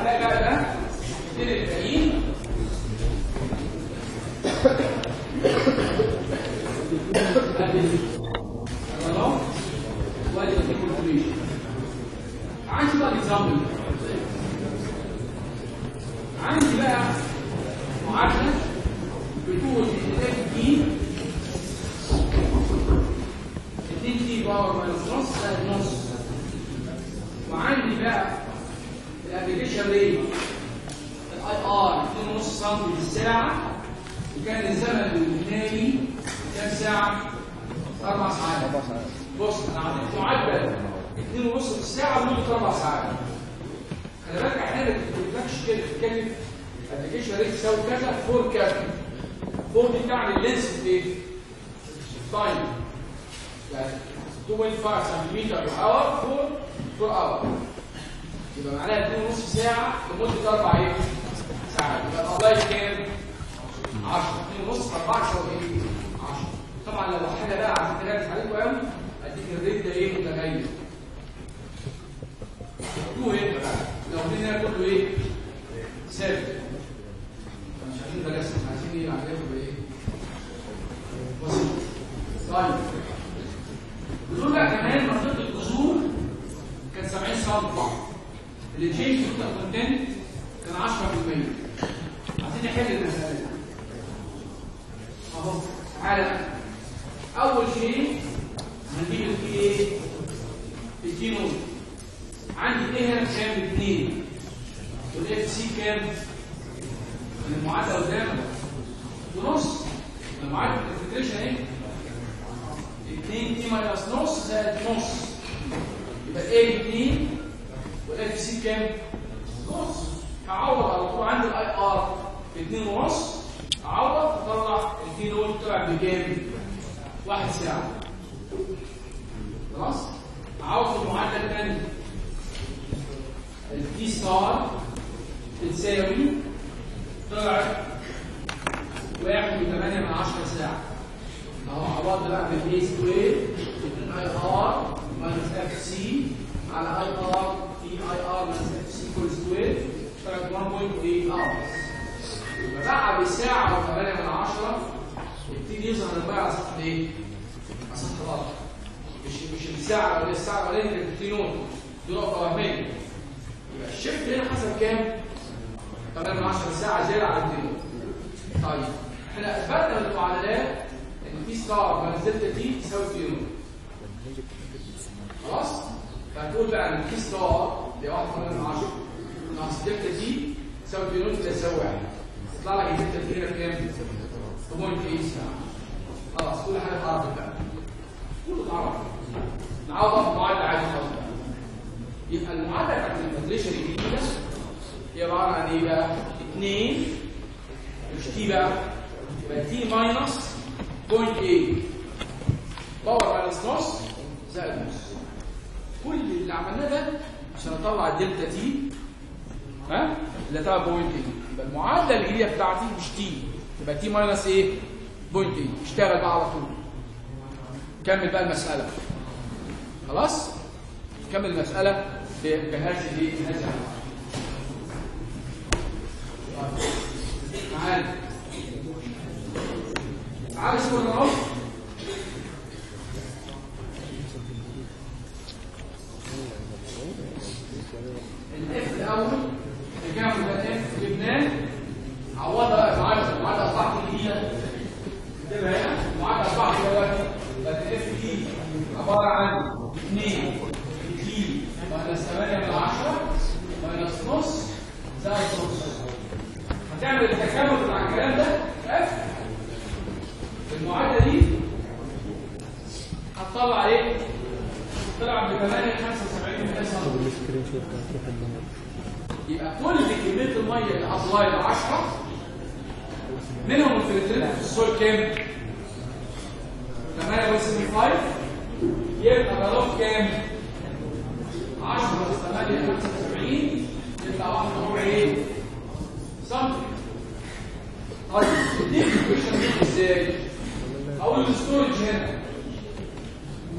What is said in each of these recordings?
هتلاقي بقى ده الاثنين الباقيين خلاص وادي الكونفورميشن عندي بقى اكزامبل عندي بقى معادله بتقول ان اف دي 2 تي باور ماينس نص زائد نص وعندي بقى الابلكيشن ريت الاي ار 2.5 سم في الساعه وكان الزمن النهائي كام ساعه؟ اربع ساعات بص انا عملت معدل 2.5 في الساعه لمده اربع ساعات خلي بالك احيانا ما بتقولكش كده بتتكلم الابلكيشن ريت تساوي كذا فور كذا فور دي تعني اللينس في ايه؟ تايم يعني 2.5 سنتيمتر في اور فور فور اور يبقى معناها 2.5 ساعه لمده اربع ايه؟ ساعات يبقى القضايا كام؟ 10 2.5 في 4 يساوي ايه؟ 10 طبعا لو حاجه بقى عايزين تركز عليكم قوي اديك الريت ده ايه متغير 2 هنا بقى لو هنا كله ايه؟ ثابت مش عايزين بلاش عايزين ايه عايزين بايه؟ بسيط طيب بيقول بقى كمان منطقه الجذور كان 70 سم اللي تشينج توتال كونتنت كان 10% عايزين نحل المساله دي اهو تعالى اول شيء هنجيب الكي ايه الكي نوت عندي ايه هنا كام 2 والاف سي كام المعادله قدامك ونص المعادله الفلتريشن ايه 2 تي ماينس نص زائد نص يبقى ايه 2 والاف سي كام نص هعوض على طول عندي الاي ار 2 ونص اعوض اطلع التي نول طلع بكام واحد ساعه خلاص اعوض في المعادله الثانيه التي ستار بتساوي طلعت واحد وثمانية من عشرة ساعة اهو عوضت بقى بالاي سكوير الاي ار ماينس اف سي على اي ار في اي ار ماينس اف سي كل سكوير طلعت 1.8 hours يبقى بعد ساعة و8 من عشرة يبتدي يظهر البيع على سطح الايه؟ على سطح الارض مش مش الساعة ولا الساعة ولا اللي بتدي نون دي نقطة وهمية يبقى الشيفت هنا حسب كام؟ 8 من 10 ساعة زيادة على الدنيا طيب احنا اثبتنا من المعادلات ان في ستار ماينس دلتا تي تساوي تي نون خلاص؟ فهتقول بقى ان في ستار اللي هي 1 من 10 ناقص دلتا تي تساوي تي نون تساوي 1 يطلع لك الدلتا تي هنا بكام؟ 2.8 ساعة خلاص كل حاجة اتعرفت بقى كله اتعرف نعوض في المعادلة عادي خالص بقى يبقى المعادلة بتاعت الفلتريشن الجديدة هي عبارة عن ايه بقى؟ 2 مش تي بقى يبقى تي ماينس 0.8 باور ماينس نص زائد نص كل اللي عملناه ده عشان اطلع الدلتا تي ها اللي هتبقى 0.8 يبقى المعادله الجديده بتاعتي مش تي تبقى تي ماينس ايه 0.8 اشتغل بقى على طول كمل بقى المساله خلاص كمل المساله بهذه الايه بهذه العلاقه تعال تعال شوف اهو الاف الاول تجاوز الاف جبناه عوضها معادله معادله صح الجديده اكتبها هنا معادله صح دلوقتي بقت الاف دي عباره عن 2 تي ماينس 8 من 10 ماينس نص زائد نص هتعمل التكامل بتاع الكلام ده اف المعادله دي هتطلع ايه؟ طلع ب 8 75 من سم يبقى كل كميه الميه اللي هتلايد 10 منهم الفلترين في السول كام؟ 8.75 يبقى بلوغ كام؟ 10 بس 8 75 يبقى واحد هو ايه؟ سم طيب الديفيكيشن دي ازاي؟ اقول الستورج هنا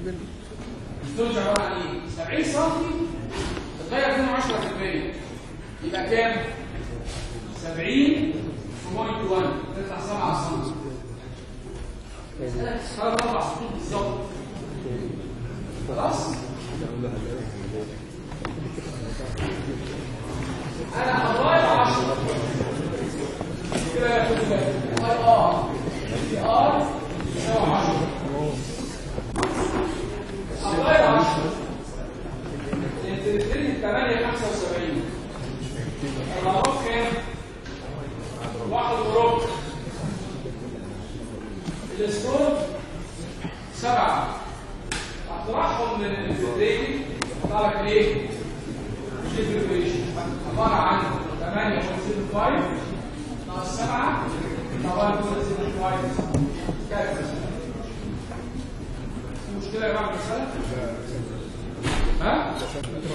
الستورج عباره عن ايه؟ 70 سم تتغير منه 10% يبقى كام 70 في بوينت 1 تطلع 7 سم ثلاث اربع خطوط بالظبط خلاص انا هضايق 10 كده يا خد بالك اي ار في ار يساوي 10 هضايق 10 الانترستين 8 75 الرقم كام؟ واحد وربع الاسكور سبعة اطرحهم من الانفلتريتنج يطلع لك ايه؟ الديفريشن عبارة عن 8.75 ناقص 7 يبقى 1.75 كام في مشكلة يا جماعة في المسألة؟ ها؟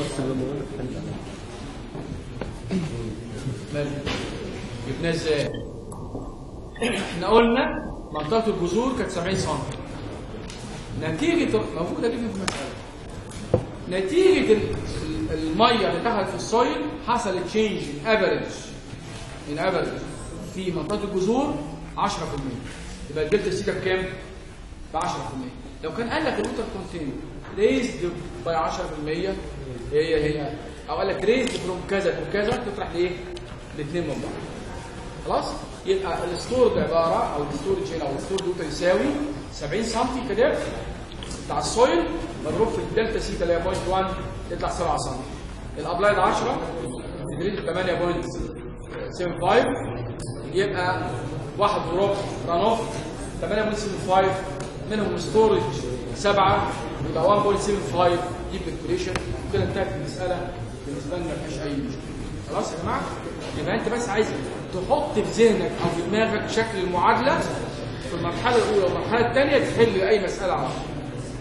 ماشي جبناه ازاي؟ احنا قلنا منطقة الجذور كانت 70 سم نتيجة المفروض اجيبها في المسألة نتيجة ال- ال- المية اللي دخلت في السويل حصل تشينج ان افريج ان افريج في منطقة الجذور 10% يبقى الدلتا سي كانت كام؟ ب 10% لو كان قال لك الوتر كونتينر ريزد باي 10% هي هي او قال لك ريزد فروم كذا تو كذا تطرح لايه؟ الاثنين من بعض خلاص يبقى الستور ده عباره او الستورج هنا او الستور دوت يساوي 70 سم كده بتاع السويل مضروب في الدلتا سيتا اللي هي 0.1 يطلع 7 سم الابلايد 10 الجريد 8.75 يبقى واحد وربع ران اوف 8.75 منهم ستورج 7 يبقى 1.75 دي كالكوليشن كده انتهت المساله بالنسبه لنا مفيش اي مشكله خلاص يا جماعه يبقى انت بس عايز تحط في ذهنك او في دماغك شكل المعادله في المرحله الاولى والمرحله الثانيه تحل اي مساله على طول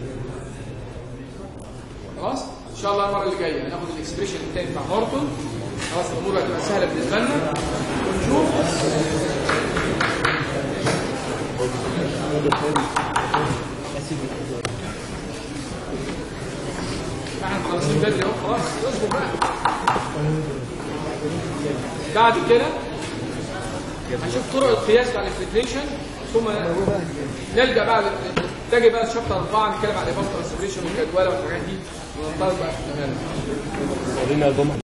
خلاص ان شاء الله المره اللي جايه هناخد الاكسبريشن الثاني بتاع نورتون خلاص الامور هتبقى سهله بالنسبه لنا ونشوف احنا خلاصين بدري اهو خلاص اصبر بقى بعد كده هنشوف طرق القياس بتاع الانفلتريشن ثم نلجا بقى لل- نتجه بقى لشابتر 4 نتكلم عن الايفون ترانسفيريشن والجدوله والحاجات دي وننطلق بقى في التمام ورينا البوم